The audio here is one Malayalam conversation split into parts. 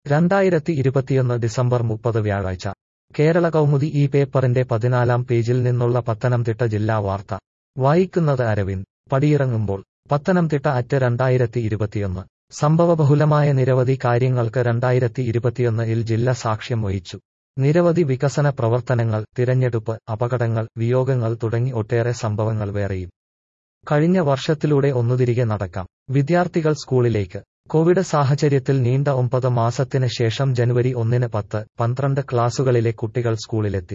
രണ്ടായിരത്തി ഇരുപത്തിയൊന്ന് ഡിസംബർ മുപ്പത് വ്യാഴാഴ്ച കേരള കൗമുദി ഈ പേപ്പറിന്റെ പതിനാലാം പേജിൽ നിന്നുള്ള പത്തനംതിട്ട ജില്ലാ വാർത്ത വായിക്കുന്നത് അരവിന്ദ് പടിയിറങ്ങുമ്പോൾ പത്തനംതിട്ട അറ്റ് രണ്ടായിരത്തി ഇരുപത്തിയൊന്ന് സംഭവബഹുലമായ നിരവധി കാര്യങ്ങൾക്ക് രണ്ടായിരത്തി ഇരുപത്തിയൊന്നിൽ ജില്ല സാക്ഷ്യം വഹിച്ചു നിരവധി വികസന പ്രവർത്തനങ്ങൾ തിരഞ്ഞെടുപ്പ് അപകടങ്ങൾ വിയോഗങ്ങൾ തുടങ്ങി ഒട്ടേറെ സംഭവങ്ങൾ വേറെയും കഴിഞ്ഞ വർഷത്തിലൂടെ ഒന്നുതിരികെ നടക്കാം വിദ്യാർത്ഥികൾ സ്കൂളിലേക്ക് കോവിഡ് സാഹചര്യത്തിൽ നീണ്ട ഒമ്പത് മാസത്തിന് ശേഷം ജനുവരി ഒന്നിന് പത്ത് പന്ത്രണ്ട് ക്ലാസുകളിലെ കുട്ടികൾ സ്കൂളിലെത്തി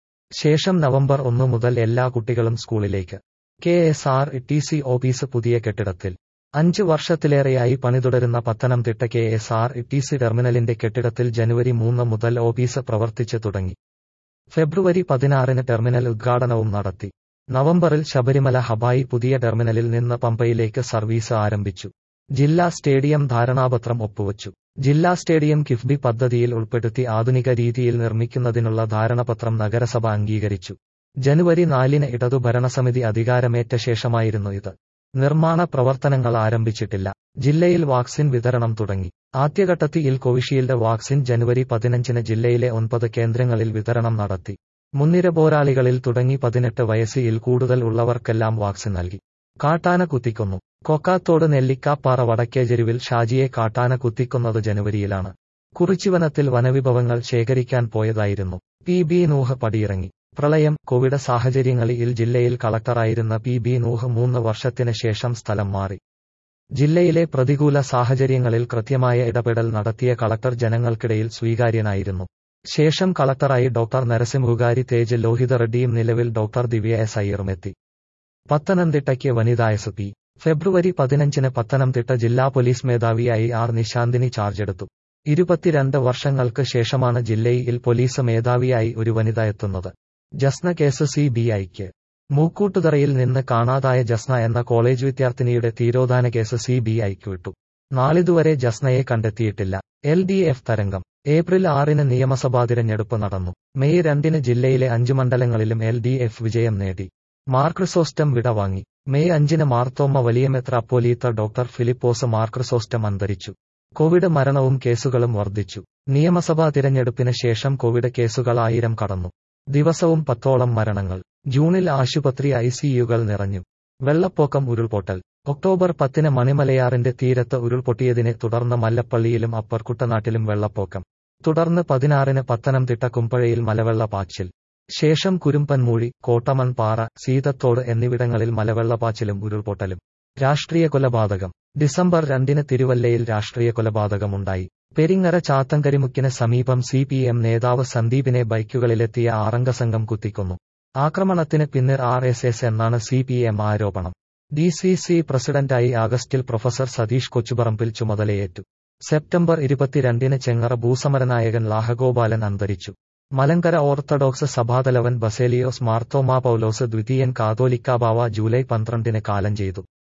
ശേഷം നവംബർ ഒന്ന് മുതൽ എല്ലാ കുട്ടികളും സ്കൂളിലേക്ക് K S R T C office പുതിയ കെട്ടിടത്തിൽ അഞ്ച് വർഷത്തിലേറെയായി പണിതുടരുന്ന Pathanamthitta K S R T C ടെർമിനലിന്റെ കെട്ടിടത്തിൽ ജനുവരി മൂന്ന് മുതൽ ഓഫീസ് പ്രവർത്തിച്ചു തുടങ്ങി ഫെബ്രുവരി പതിനാറിന് ടെർമിനൽ ഉദ്ഘാടനവും നടത്തി നവംബറിൽ ശബരിമല ഹബായി പുതിയ ടെർമിനലിൽ നിന്ന് പമ്പയിലേക്ക് സർവീസ് ആരംഭിച്ചു ജില്ലാ സ്റ്റേഡിയം ധാരണാപത്രം ഒപ്പുവച്ചു ജില്ലാ സ്റ്റേഡിയം കിഫ്ബി പദ്ധതിയിൽ ഉൾപ്പെടുത്തി ആധുനിക രീതിയിൽ നിർമ്മിക്കുന്നതിനുള്ള ധാരണപത്രം നഗരസഭ അംഗീകരിച്ചു ജനുവരി നാലിന് ഇടതു ഭരണസമിതി അധികാരമേറ്റ ശേഷമായിരുന്നു ഇത് നിർമ്മാണ പ്രവർത്തനങ്ങൾ ആരംഭിച്ചിട്ടില്ല ജില്ലയിൽ വാക്സിൻ വിതരണം തുടങ്ങി ആദ്യഘട്ടത്തിൽ കോവിഷീൽഡ് വാക്സിൻ ജനുവരി പതിനഞ്ചിന് ജില്ലയിലെ ഒൻപത് കേന്ദ്രങ്ങളിൽ വിതരണം നടത്തി മുൻനിര പോരാളികളിൽ തുടങ്ങി പതിനെട്ട് വയസ്സിൽ കൂടുതൽ ഉള്ളവർക്കെല്ലാം വാക്സിൻ നൽകി കാട്ടാന കുത്തിക്കൊന്നു കൊക്കാത്തോട് നെല്ലിക്കാപ്പാറ വടക്കേജെരുവിൽ ഷാജിയെ കാട്ടാന കുത്തിക്കൊന്നത് ജനുവരിയിലാണ് കുറിച്ചിവനത്തിൽ വനവിഭവങ്ങൾ ശേഖരിക്കാൻ പോയതായിരുന്നു പി ബി നൂഹ് പടിയിറങ്ങി പ്രളയം കോവിഡ് സാഹചര്യങ്ങളിൽ ജില്ലയിൽ കളക്ടറായിരുന്ന പി ബി നൂഹ് മൂന്ന് വർഷത്തിന് ശേഷം സ്ഥലം മാറി ജില്ലയിലെ പ്രതികൂല സാഹചര്യങ്ങളിൽ കൃത്യമായ ഇടപെടൽ നടത്തിയ കളക്ടർ ജനങ്ങൾക്കിടയിൽ സ്വീകാര്യനായിരുന്നു ശേഷം കളക്ടറായി ഡോക്ടർ നരസിംഹുകാരി തേജ് ലോഹിത റെഡ്ഡിയും നിലവിൽ ഡോക്ടർ ദിവ്യ എസ് അയ്യറുമെത്തി പത്തനംതിട്ടയ്ക്ക് വനിതാ എസ് പി ഫെബ്രുവരി പതിനഞ്ചിന് പത്തനംതിട്ട ജില്ലാ പോലീസ് മേധാവിയായി ആർ നിശാന്തിനി ചാർജെടുത്തു ഇരുപത്തിരണ്ട് വർഷങ്ങൾക്ക് ശേഷമാണ് ജില്ലയിൽ പോലീസ് മേധാവിയായി ഒരു വനിത എത്തുന്നത് ജസ്ന കേസ് സി ബി ഐക്ക് മൂക്കൂട്ടുതറയിൽ നിന്ന് കാണാതായ ജസ്ന എന്ന കോളേജ് വിദ്യാർത്ഥിനിയുടെ തീരോധാന കേസ് സി ബി ഐക്ക് വിട്ടു നാളിതുവരെ ജസ്നയെ കണ്ടെത്തിയിട്ടില്ല എൽ ഡി എഫ് തരംഗം ഏപ്രിൽ ആറിന് നിയമസഭാ തിരഞ്ഞെടുപ്പ് നടന്നു മെയ് രണ്ടിന് ജില്ലയിലെ അഞ്ച് മണ്ഡലങ്ങളിലും എൽ ഡി എഫ് വിജയം നേടി മാർക്രിസോസ്റ്റം വിടവാങ്ങി മെയ് അഞ്ചിന് മാർത്തോമ്മ വലിയ മെത്രാപ്പോലീത്ത ഡോക്ടർ ഫിലിപ്പോസ് മാർക്രിസോസ്റ്റം അന്തരിച്ചു കോവിഡ് മരണവും കേസുകളും വർദ്ധിച്ചു നിയമസഭാ തിരഞ്ഞെടുപ്പിന് ശേഷം കോവിഡ് കേസുകൾ ആയിരം കടന്നു ദിവസവും പത്തോളം മരണങ്ങൾ ജൂണിൽ ആശുപത്രി ഐസിയുകൾ നിറഞ്ഞു വെള്ളപ്പൊക്കം ഉരുൾപൊട്ടൽ ഒക്ടോബർ പത്തിന് മണിമലയാറിന്റെ തീരത്ത് ഉരുൾപൊട്ടിയതിനെ തുടർന്ന് മല്ലപ്പള്ളിയിലും അപ്പർ കുട്ടനാട്ടിലും വെള്ളപ്പൊക്കം തുടർന്ന് പതിനാറിന് പത്തനംതിട്ട കുമ്പഴയിൽ മലവെള്ളപ്പാച്ചിൽ ശേഷം കുരുമ്പൻമൂഴി കോട്ടമൺപാറ സീതത്തോട് എന്നിവിടങ്ങളിൽ മലവെള്ളപ്പാച്ചിലും ഉരുൾപൊട്ടലും രാഷ്ട്രീയ കൊലപാതകം ഡിസംബർ രണ്ടിന് തിരുവല്ലയിൽ രാഷ്ട്രീയ കൊലപാതകമുണ്ടായി പെരിങ്ങര ചാത്തങ്കരിമുക്കിന് സമീപം സി പി എം നേതാവ് സന്ദീപിനെ ബൈക്കുകളിലെത്തിയ ആറംഗ സംഘം കുത്തിക്കൊന്നു ആക്രമണത്തിന് പിന്നിൽ ആർ എസ് എസ് എന്നാണ് സി പി എം ആരോപണം ഡി സി സി പ്രസിഡന്റായി ആഗസ്റ്റിൽ പ്രൊഫസർ സതീഷ് കൊച്ചുപറമ്പിൽ ചുമതലയേറ്റു സെപ്റ്റംബർ ഇരുപത്തിരണ്ടിന് ചെങ്ങറ ഭൂസമരനായകൻ ലാഹഗോപാലൻ അന്തരിച്ചു മലങ്കര ഓർത്തഡോക്സ് സഭാതലവൻ ബസേലിയോസ് മാർത്തോമാ പൗലോസ് ദ്വിതീയൻ കാതോലിക്കാബാവ ജൂലൈ പന്ത്രണ്ടിന് കാലം ചെയ്തു